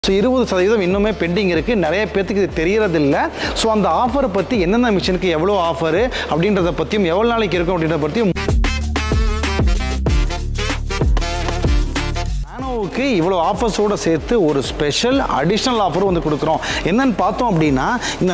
so இருபது சதவீதம் இன்னுமே பெண்டிங் இருக்குது நிறைய பேர்த்துக்கு இது தெரியறதில்ல ஸோ அந்த ஆஃபரை பற்றி என்னென்ன மிஷினுக்கு எவ்வளோ ஆஃபரு அப்படின்றத பற்றியும் எவ்வளோ நாளைக்கு இருக்கும் அப்படின்றத பற்றியும் நானோவுக்கு இவ்வளோ ஆஃபர்ஸோடு சேர்த்து ஒரு ஸ்பெஷல் அடிஷ்னல் ஆஃபர் வந்து கொடுக்குறோம் என்னன்னு பார்த்தோம் அப்படின்னா இந்த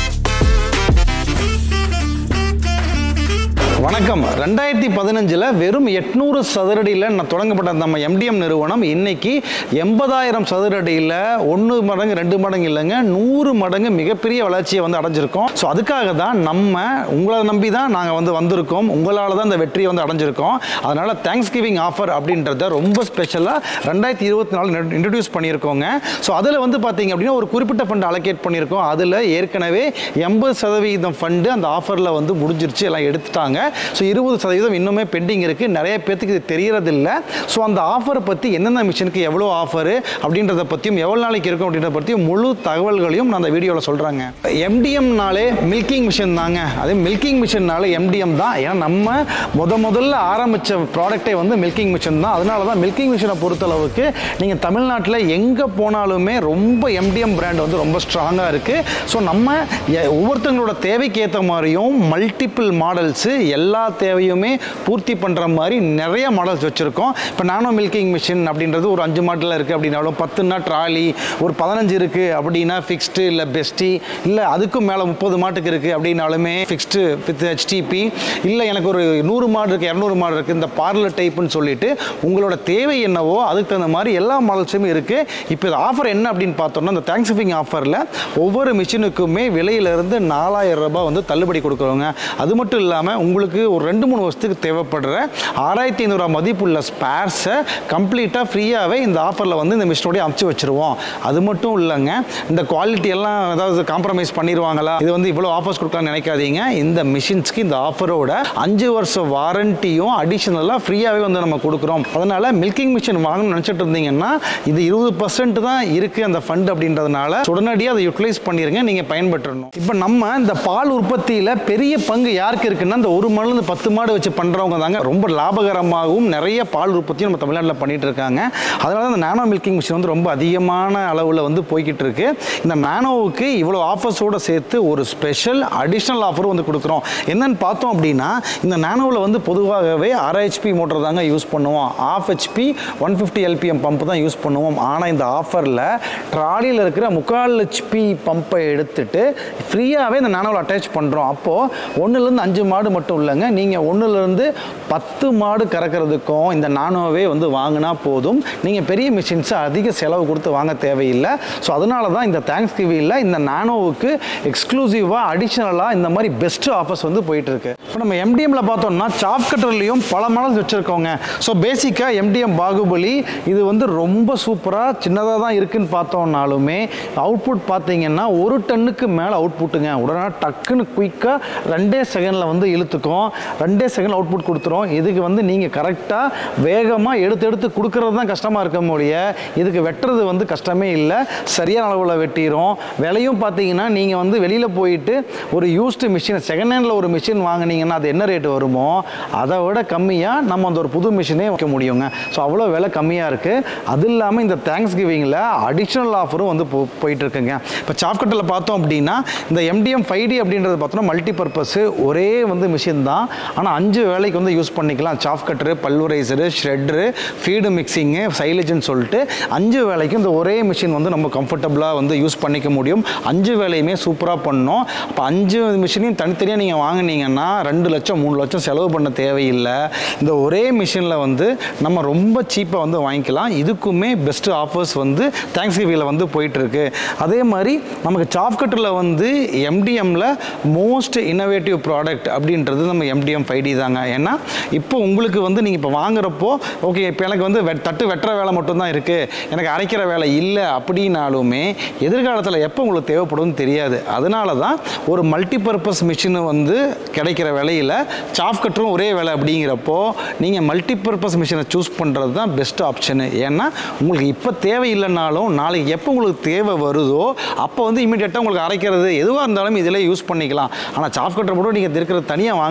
வணக்கம் ரெண்டாயிரத்தி பதினஞ்சில் வெறும் எட்நூறு சதுரடியில் நான் தொடங்கப்பட்ட நம்ம எம்டிஎம் நிறுவனம் இன்னைக்கு எண்பதாயிரம் சதுரடியில் ஒன்று மடங்கு ரெண்டு மடங்கு இல்லைங்க நூறு மடங்கு மிகப்பெரிய வளர்ச்சியை வந்து அடைஞ்சிருக்கோம் ஸோ அதுக்காக தான் நம்ம உங்களை நம்பி தான் நாங்கள் வந்து வந்திருக்கோம் உங்களால் தான் இந்த வெற்றியை வந்து அடைஞ்சிருக்கோம் அதனால் தேங்க்ஸ் கிவிங் ஆஃபர் அப்படின்றத ரொம்ப ஸ்பெஷலாக ரெண்டாயிரத்தி இருபத்தி நாலு இன்ட்ரடியூஸ் பண்ணியிருக்கோங்க ஸோ அதில் வந்து பார்த்தீங்க அப்படின்னா ஒரு குறிப்பிட்ட ஃபண்ட் அலோகேட் பண்ணியிருக்கோம் அதில் ஏற்கனவே எண்பது சதவீதம் ஃபண்டு அந்த ஆஃபரில் வந்து முடிஞ்சிருச்சு எல்லாம் எடுத்துட்டாங்க ஸோ இருபது சதவீதம் இன்னுமே பெண்டிங் இருக்குது நிறைய பேர்த்துக்கு இது தெரியறதில்ல ஸோ அந்த ஆஃபரை பற்றி என்னென்ன மிஷினுக்கு எவ்வளோ ஆஃபரு அப்படின்றத பற்றியும் எவ்வளோ நாளைக்கு இருக்கும் அப்படின்றத பற்றியும் முழு தகவல்களையும் நான் அந்த வீடியோவில் சொல்கிறாங்க எம்டிஎம்னாலே மில்கிங் மிஷின் தாங்க அதே மில்கிங் மிஷின்னாலே எம்டிஎம் தான் ஏன்னா நம்ம முத முதல்ல ஆரம்பித்த ப்ராடக்டே வந்து மில்கிங் மிஷின் தான் அதனால தான் மில்கிங் மிஷினை பொறுத்தளவுக்கு நீங்கள் தமிழ்நாட்டில் எங்கே போனாலுமே ரொம்ப எம்டிஎம் பிராண்ட் வந்து ரொம்ப ஸ்ட்ராங்காக இருக்குது ஸோ நம்ம எ- ஒவ்வொருத்தங்களோட தேவைக்கு ஏற்ற மாதிரியும் மல்டிபிள் மாடல்ஸு எல்லா தேவையுமே பூர்த்தி பண்ணுற மாதிரி நிறைய மாடல்ஸ் வச்சுருக்கோம் இப்போ நானோ மில்கிங் மிஷின் அப்படின்றது ஒரு அஞ்சு மாடலில் இருக்குது அப்படின்னாலும் பத்துனா ட்ராலி ஒரு பதினஞ்சு இருக்குது அப்படின்னா ஃபிக்ஸ்டு இல்லை பெஸ்டி இல்லை அதுக்கும் மேலே முப்பது மாட்டுக்கு இருக்குது அப்படின்னாலுமே ஃபிக்ஸ்டு வித் ஹெச்டிபி இல்லை எனக்கு ஒரு நூறு மாடு இருக்குது இரநூறு மாடு இருக்குது இந்த பார்லர் டைப்புன்னு சொல்லிட்டு உங்களோட தேவை என்னவோ அதுக்கு தகுந்த மாதிரி எல்லா மாடல்ஸுமே இருக்குது இப்போ இது ஆஃபர் என்ன அப்படின்னு பார்த்தோம்னா இந்த தேங்க்ஸ் கிவிங் ஆஃபரில் ஒவ்வொரு மிஷினுக்குமே விலையிலிருந்து நாலாயிரம் ரூபாய் வந்து தள்ளுபடி கொடுக்குறோங்க அது மட்டும் இல்லாமல் உங்களுக்கு ஒரு ரெண்டு மூணு வருஷத்துக்கு தேவைப்படுற ஆறாயிரத்தி ஐநூறுரூவா மதிப்புள்ள ஸ்பேர்ஸை கம்ப்ளீட்டாக ஃப்ரீயாகவே இந்த ஆஃபரில் வந்து இந்த மிஷினோடய அமுச்சு வச்சுருவோம் அது மட்டும் இல்லைங்க இந்த குவாலிட்டி எல்லாம் ஏதாவது காம்ப்ரமைஸ் பண்ணிடுவாங்களா இது வந்து இவ்வளோ ஆஃபர்ஸ் கொடுக்கலாம்னு நினைக்காதீங்க இந்த மிஷின்ஸ்க்கு இந்த ஆஃபரோட அஞ்சு வருஷம் வாரண்டியும் அடிஷனலாக ஃப்ரீயாகவே வந்து நம்ம கொடுக்குறோம் அதனால் மில்கிங் மிஷின் வாங்கணும்னு நினச்சிட்டு இருந்தீங்கன்னா இது இருபது பர்சன்ட் தான் இருக்குது அந்த ஃபண்ட் அப்படின்றதுனால உடனடியாக அதை யூட்டிலைஸ் பண்ணிடுங்க நீங்கள் பயன்பெற்றணும் இப்போ நம்ம இந்த பால் உற்பத்தியில் பெரிய பங்கு யாருக்கு இருக்குன்னா இந்த ஒரு மாடுலேருந்து பத்து மாடு வச்சு பண்ணுறவங்க தாங்க ரொம்ப லாபகரமாகவும் நிறைய பால் உற்பத்தியும் நம்ம தமிழ்நாட்டில் பண்ணிட்டு இருக்காங்க அதனால தான் இந்த நானோ மில்கிங் மிஷின் வந்து ரொம்ப அதிகமான அளவில் வந்து போய்கிட்டு இருக்கு இந்த நானோவுக்கு இவ்வளோ ஆஃபர்ஸோடு சேர்த்து ஒரு ஸ்பெஷல் அடிஷ்னல் ஆஃபரும் வந்து கொடுக்குறோம் என்னன்னு பார்த்தோம் அப்படின்னா இந்த நானோவில் வந்து பொதுவாகவே அரை ஹெச்பி மோட்டர் தாங்க யூஸ் பண்ணுவோம் half HP one fifty LPM pump தான் யூஸ் பண்ணுவோம் ஆனால் இந்த ஆஃபரில் ட்ராலியில் இருக்கிற முக்கால் ஹெச்பி பம்பை எடுத்துட்டு ஃப்ரீயாகவே இந்த நானோவில் அட்டாச் பண்ணுறோம் அப்போது ஒன்றுலேருந்து அஞ்சு மாடு மட்டும் இல்லைங்க நீங்கள் ஒன்றுலேருந்து பத்து மாடு கறக்கிறதுக்கும் இந்த நானோவே வந்து வாங்கினா போதும் நீங்கள் பெரிய மிஷின்ஸை அதிக செலவு கொடுத்து வாங்க தேவையில்லை ஸோ அதனால தான் இந்த தேங்க்ஸ் கிவியில் இந்த நானோவுக்கு எக்ஸ்க்ளூசிவாக அடிஷ்னலாக இந்த மாதிரி பெஸ்ட் ஆஃபர்ஸ் வந்து போயிட்டு இருக்கு இப்போ நம்ம எம்டிஎம்ல பார்த்தோம்னா சாப் கட்டர்லையும் பல மாடல்ஸ் வச்சுருக்கோங்க ஸோ பேசிக்காக எம்டிஎம் பாகுபலி இது வந்து ரொம்ப சூப்பராக சின்னதாக தான் இருக்குன்னு பார்த்தோம்னாலுமே அவுட்புட் பார்த்தீங்கன்னா ஒரு டன்னுக்கு மேலே அவுட்புட்டுங்க உடனே டக்குன்னு குயிக்காக ரெண்டே செகண்டில் வந்து இழுத்துக்கும் ரெண்டே செகண்ட் அவுட்புட் கொடுத்துரும் இதுக்கு வந்து நீங்கள் கரெக்டாக வேகமாக எடுத்து எடுத்து கொடுக்கறது தான் கஷ்டமாக இருக்க முடிய இதுக்கு வெட்டுறது வந்து கஷ்டமே இல்லை சரியான அளவில் வெட்டிடும் விலையும் பார்த்தீங்கன்னா நீங்கள் வந்து வெளியில் போயிட்டு ஒரு யூஸ்டு மிஷின் செகண்ட் ஹேண்டில் ஒரு மிஷின் வாங்குனீங்கன்னா அது என்ன ரேட் வருமோ அதை விட கம்மியாக நம்ம அந்த ஒரு புது மிஷினே வைக்க முடியுங்க ஸோ அவ்வளோ விலை கம்மியாக இருக்குது அது இல்லாமல் இந்த தேங்க்ஸ் கிவிங்கில் அடிஷ்னல் ஆஃபரும் வந்து போ போயிட்டு இருக்குங்க இப்போ சாப்கட்டில் பார்த்தோம் அப்படின்னா இந்த எம்டிஎம் ஃபைவ் டி அப்படின்றது பார்த்தோம்னா மல்டி பர்பஸ் ஒரே வந்து மிஷின் தான் ஆனால் அஞ்சு வேலைக்கு வந்து யூஸ் பண்ணிக்கலாம் chaff cutter pulverizer shredder feed mixing சைலேஜ்னு சொல்லிட்டு அஞ்சு வேலைக்கு இந்த ஒரே மிஷின் வந்து நம்ம கம்ஃபர்டபுளாக வந்து யூஸ் பண்ணிக்க முடியும் அஞ்சு வேலையுமே சூப்பராக பண்ணோம் அப்போ அஞ்சு மிஷினையும் தனித்தனியாக நீங்கள் வாங்குனீங்கன்னா ரெண்டு லட்சம் மூணு லட்சம் செலவு பண்ண தேவையில்லை இந்த ஒரே மிஷினில் வந்து நம்ம ரொம்ப சீப்பாக வந்து வாங்கிக்கலாம் இதுக்குமே பெஸ்ட் ஆஃபர்ஸ் வந்து தேங்க்ஸ் கிவியில் வந்து போயிட்டுருக்கு அதே மாதிரி நமக்கு சாப் கட்டரில் வந்து எம்டிஎம்மில் மோஸ்ட் இன்னோவேட்டிவ் ப்ராடக்ட் அப்படின்றது நம்ம எம்டிஎம் ஃபைவ் டி தாங்க ஏன்னா இப்போ உங்களுக்கு வந்து நீங்கள் இப்போ வாங்குறப்போ ஓகே இப்போ எனக்கு வந்து வெட் தட்டு வெட்டுற வேலை மட்டும்தான் இருக்குது எனக்கு அரைக்கிற வேலை இல்லை அப்படின்னாலுமே எதிர்காலத்தில் எப்போ உங்களுக்கு தேவைப்படும்னு தெரியாது அதனால தான் ஒரு மல்டிபர்பஸ் மிஷின் வந்து கிடைக்கிற விலையில் சாஃப் கட்டரும் ஒரே வேலை அப்படிங்கிறப்போ நீங்கள் மல்டிபர்பஸ் மிஷினை சூஸ் பண்ணுறது தான் பெஸ்ட் ஆப்ஷனு ஏன்னா உங்களுக்கு இப்போ தேவையில்லைனாலும் நாளைக்கு எப்போ உங்களுக்கு தேவை வருதோ அப்போ வந்து இமீடியட்டாக உங்களுக்கு அரைக்கிறது எதுவாக இருந்தாலும் இதில் யூஸ் பண்ணிக்கலாம் ஆனால் சாஃப் கட்டர் மட்டும் நீங்கள் இருக்கிறது தனியாக வாங்குனீங்க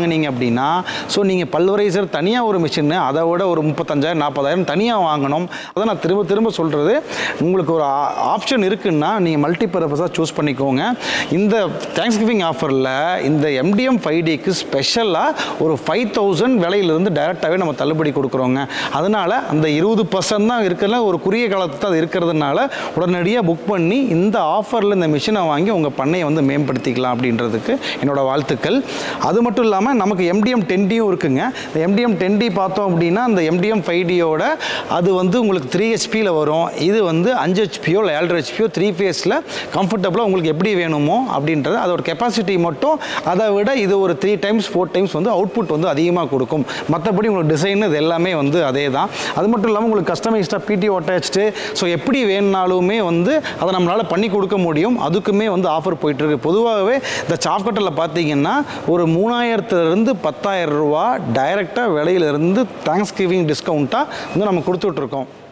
வாங்குனீங்க அப்படின்னா ஸோ நீங்கள் பல்வரைசர் தனியாக ஒரு மிஷின் அதை விட ஒரு முப்பத்தஞ்சாயிரம் நாற்பதாயிரம் தனியாக வாங்கணும் அதை நான் திரும்ப திரும்ப சொல்கிறது உங்களுக்கு ஒரு ஆப்ஷன் இருக்குன்னா நீங்கள் மல்டி பர்பஸாக சூஸ் பண்ணிக்கோங்க இந்த தேங்க்ஸ் கிவிங் ஆஃபரில் இந்த எம்டிஎம் ஃபைவ் டிக்கு ஸ்பெஷலாக ஒரு ஃபைவ் தௌசண்ட் விலையிலிருந்து டைரெக்டாகவே நம்ம தள்ளுபடி கொடுக்குறோங்க அதனால் அந்த இருபது பர்சன்ட் தான் இருக்கிறதுல ஒரு குறுகிய காலத்து அது இருக்கிறதுனால உடனடியாக புக் பண்ணி இந்த ஆஃபரில் இந்த மிஷினை வாங்கி உங்கள் பண்ணையை வந்து மேம்படுத்திக்கலாம் அப்படின்றதுக்கு என்னோட வாழ்த்துக்கள் அது மட்டும் இல்லாமல் நமக்கு எம்டிஎம் டென் டியும் இருக்குங்க இந்த எம்டிஎம் டென் டி பார்த்தோம் அப்படின்னா அந்த எம்டிஎம் ஃபைவ் டியோட அது வந்து உங்களுக்கு த்ரீ ஹெச்பியில் வரும் இது வந்து அஞ்சு ஹெச்பியோ இல்லை ஏழரை ஹெச்பியோ த்ரீ ஃபேஸில் கம்ஃபர்டபுளாக உங்களுக்கு எப்படி வேணுமோ அப்படின்றது அதோட கெப்பாசிட்டி மட்டும் அதை விட இது ஒரு த்ரீ டைம்ஸ் ஃபோர் டைம்ஸ் வந்து அவுட்புட் வந்து அதிகமாக கொடுக்கும் மற்றபடி உங்களுக்கு டிசைன் இது எல்லாமே வந்து அதே தான் அது மட்டும் இல்லாமல் உங்களுக்கு கஸ்டமைஸ்டாக பிடிஓ அட்டாச்சு ஸோ எப்படி வேணுனாலுமே வந்து அதை நம்மளால் பண்ணி கொடுக்க முடியும் அதுக்குமே வந்து ஆஃபர் போயிட்டுருக்கு பொதுவாகவே இந்த சாப்கட்டில் பார்த்தீங்கன்னா ஒரு மூணாயிரத்துலேருந்து பத்தாயிரம் ரூபா டைரெக்டாக விலையிலேருந்து தேங்க்ஸ் கிவிங் டிஸ்கவுண்ட்டாக வந்து நம்ம கொடுத்துட்ருக்கோம்